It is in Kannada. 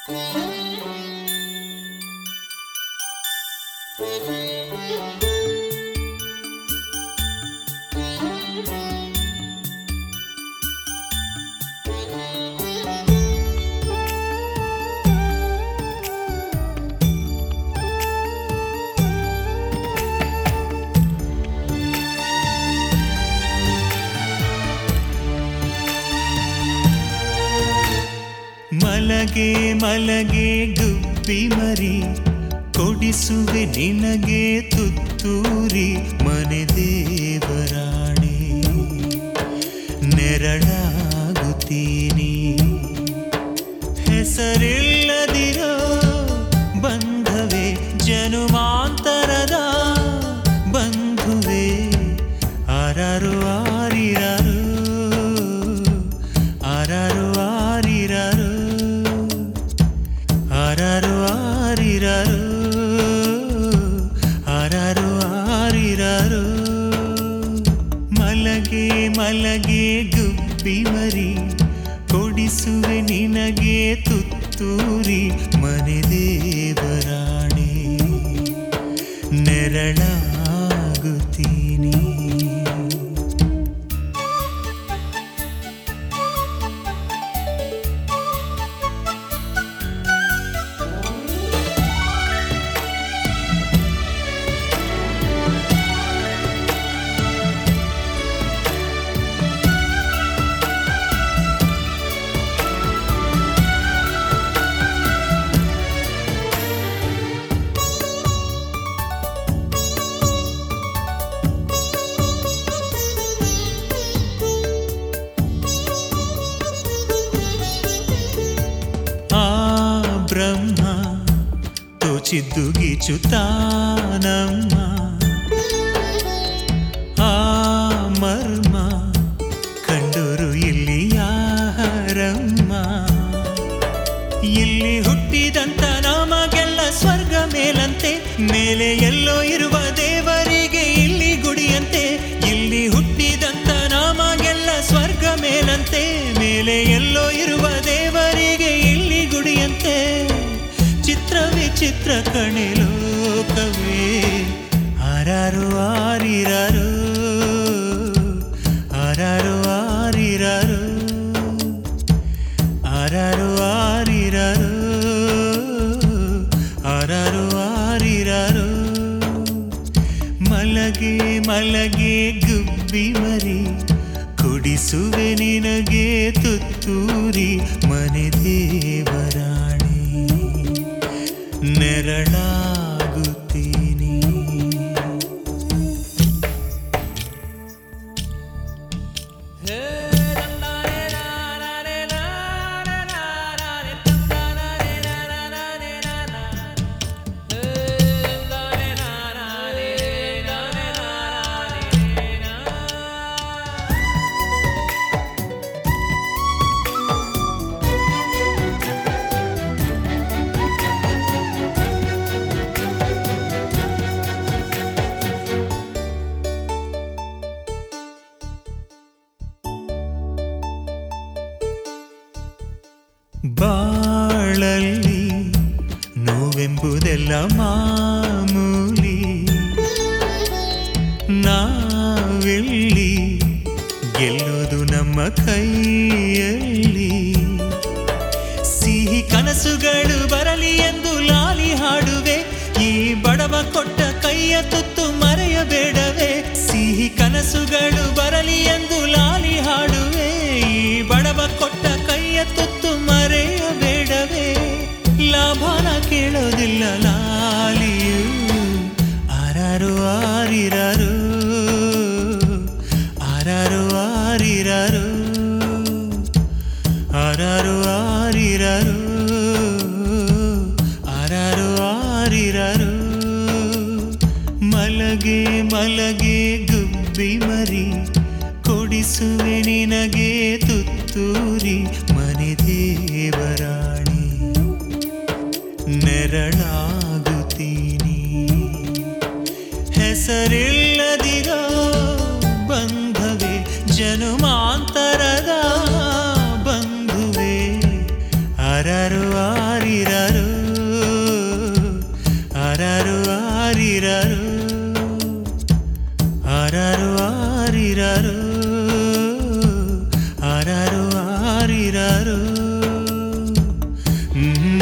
ಮಲಗೆ ಮಲಗೆ ಗುಬ್ಬಿ ಮರಿ ಕೊಡಿಸುವೆ ನಿನಗೆ ತುತ್ತೂರಿ ಮನೆ ದೇವರಾಣೆ ನೆರಳಾಗುತ್ತೀನಿ ಹೆಸರಿಲ್ಲದಿರೋ ಬಂಧವೇ ಜನುಮಾಂತರದ ಬಂಧುವೆ ಆರಾರು ಆರಿರಾರು ಆರಾರು ಆರಿರಾರು ಆರಾರು ಆರಿರಾರು ಆರಾರು ಆರಿರಾರು ಮಲಗೆ ಮಲಗೆ ಗುಬ್ಬಿ ಮರಿ ಕೊಡಿಸುವೆ ನಿನಗೆ ತುತ್ತೂರಿ ಮನೆ ದೇವರಾಣೆ ನೆರಳಾಗುತ್ತೀನಿ ಆ ಬ್ರಹ್ಮ ತೋಚಿದ್ದು ಗೀಚುತ್ತಾನಮ್ಮ ಆ ಮರ್ಮ ಕಂಡರು ಇಲ್ಲಿ ಯಾರಮ್ಮ ಇಲ್ಲಿ ಹುಟ್ಟಿದಂತ ನಮಗೆಲ್ಲ ಸ್ವರ್ಗ ಮೇಲಂತೆ ಮೇಲೆ ಎಲ್ಲೋ ಇರುವ ದೇವರಿಗೆ ಇಲ್ಲಿ ಗುಡಿಯಂತೆ ಇಲ್ಲಿ ಹುಟ್ಟಿದಂತ ನಮಗೆಲ್ಲ ಸ್ವರ್ಗ ಮೇಲಂತೆ ಮೇಲೆ ಎಲ್ಲೋ ಇರುವ ದೇವರಿಗೆ ಇಲ್ಲಿ ಗುಡಿಯಂತೆ ಚಿತ್ರ ವಿಚಿತ್ರ ಕಣೆ ಲೋಕವೇ ಆರಾರು ಆರಿರಾರು ಆರಾರು ಆರಿರಾರು ಆರಾರು ಆರಿರಾರು ಆರಾರು ಆರಿರಾರು ಮಲಗೆ ಮಲಗೆ ಗುಬ್ಬಿ ಮರಿ ಕುಡಿಸುವೆ ನಿನಗೆ ತುತ್ತೂರಿ ಮನೆ ದೇವರಾಣಿ ನೆರಳಾಗುತ್ತೀನಿ ಬಾಳಲ್ಲಿ ನೋವೆಂಬುದೆಲ್ಲ ಮಾಮೂಲಿ ನಾವೆಲ್ಲಿ ಗೆಲ್ಲೋದು ನಮ್ಮ ಕೈಯಲ್ಲಿ ಸಿಹಿ ಕನಸುಗಳು ಬರಲಿ ಎಂದು ಲಾಲಿ ಹಾಡುವೆ ಈ ಬಡವ ಕೊಟ್ಟ ಕೈಯ ತುತ್ತು ಮರೆಯಬೇಡವೇ ಸಿಹಿ ಕನಸುಗಳು ಬರಲಿ ಎಂದು ಲಾಲಿ ಹಾಡುವೆ ಈ ಬಡವ ಕೊಟ್ಟ ಕೈಯ ತುತ್ತು ಮರೆಯಬೇಡವೇ ಲಾಭನ ಕೇಳೋದಿಲ್ಲ ಲಾಲಿಯು ಆರಾರು ಆರಿರಾರು ಆರಾರು ಆರಿರಾರು ಆರಾರು ಆರಿರಾರು ಆರಾರು ಆರಿರಾರು ಮಲಗೆ ಮಲಗೆ ಗುಬ್ಬಿ ಮರಿ ಕೊಡಿಸುವೆ ನಿನಗೆ ತುತ್ತೂರಿ ಮನೆ ದೇವರಾಣಿ ನೆರಳಾಗುತ್ತೀನಿ ಹೆಸರಿಲ್ಲದಿರೋ ಬಂಧವೇ ಜನುಮಾಂತರದ ಬಂಧುವೆ ಆರಾರು ಆರಿ ಆರಿರಾರು ಆರಾರು ಆರಿರಾರು ಆರಾರು ಆರಿರಾರು ಹ್ಮ್